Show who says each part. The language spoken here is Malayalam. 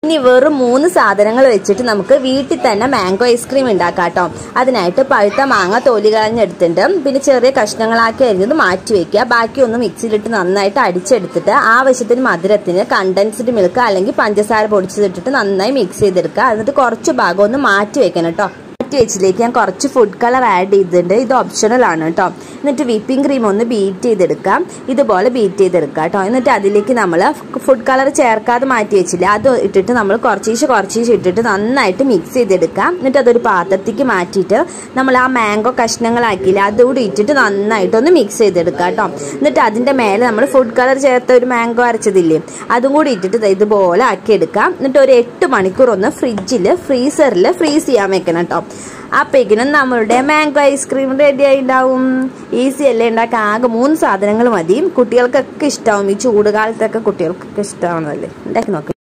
Speaker 1: ഇനി വെറും മൂന്ന് സാധനങ്ങൾ വെച്ചിട്ട് നമുക്ക് വീട്ടിൽ തന്നെ മാംഗോ ഐസ്ക്രീം ഉണ്ടാക്കാം കേട്ടോ അതിനായിട്ട് പഴുത്ത മാങ്ങ തോലി കളഞ്ഞെടുത്തിട്ടുണ്ട് പിന്നെ ചെറിയ കഷ്ണങ്ങളാക്കി അരിഞ്ഞത് മാറ്റി വെക്കുക ബാക്കി ഒന്ന് മിക്സിയിലിട്ട് നന്നായിട്ട് അടിച്ചെടുത്തിട്ട് ആവശ്യത്തിന് മധുരത്തിന് കണ്ടൻസ്ഡ് മിൽക്ക് അല്ലെങ്കിൽ പഞ്ചസാര പൊടിച്ചതിട്ടിട്ട് നന്നായി മിക്സ് ചെയ്തെടുക്കുക എന്നിട്ട് കുറച്ച് ഭാഗം ഒന്ന് മാറ്റി വെക്കണം കേട്ടോ മാറ്റി വെച്ചിലേക്ക് ഞാൻ കുറച്ച് ഫുഡ് കളർ ആഡ് ചെയ്തിട്ടുണ്ട് ഇത് ഓപ്ഷണൽ ആണ് കേട്ടോ എന്നിട്ട് വിപ്പിംഗ് ക്രീം ഒന്ന് ബീറ്റ് ചെയ്തെടുക്കാം ഇതുപോലെ ബീറ്റ് ചെയ്തെടുക്കാം കേട്ടോ എന്നിട്ട് അതിലേക്ക് നമ്മൾ ഫുഡ് കളർ ചേർക്കാതെ മാറ്റി വെച്ചില്ല അത് ഇട്ടിട്ട് നമ്മൾ കുറച്ചീശ് കുറച്ചീശ് ഇട്ടിട്ട് നന്നായിട്ട് മിക്സ് ചെയ്തെടുക്കാം എന്നിട്ട് അതൊരു പാത്രത്തേക്ക് മാറ്റിയിട്ട് നമ്മൾ ആ മാംഗോ കഷ്ണങ്ങളാക്കിയില്ല അതുകൂടി ഇട്ടിട്ട് നന്നായിട്ടൊന്ന് മിക്സ് ചെയ്തെടുക്കാം കേട്ടോ എന്നിട്ട് അതിൻ്റെ മേലെ നമ്മൾ ഫുഡ് കളർ ചേർത്ത ഒരു മാംഗോ അരച്ചതില്ലേ അതും കൂടി ഇട്ടിട്ട് ദേ ഇതുപോലെ ആക്കിയെടുക്കാം എന്നിട്ട് ഒരു എട്ട് മണിക്കൂർ ഒന്ന് ഫ്രിഡ്ജിൽ ഫ്രീസറിൽ ഫ്രീസ് ചെയ്യാൻ വെക്കണം കേട്ടോ അപ്പോഴേക്കിനും നമ്മളുടെ മാംഗോ ഐസ്ക്രീം റെഡി ആയിണ്ടാവും ഈസി അല്ലേ ഉണ്ടാക്കാൻ ആകെ മൂന്ന് സാധനങ്ങൾ മതി കുട്ടികൾക്കൊക്കെ ഇഷ്ടമാവും ഈ ചൂട് കാലത്തൊക്കെ കുട്ടികൾക്കൊക്കെ ഇഷ്ടമാണല്ലേ ഉണ്ടാക്കി നോക്ക്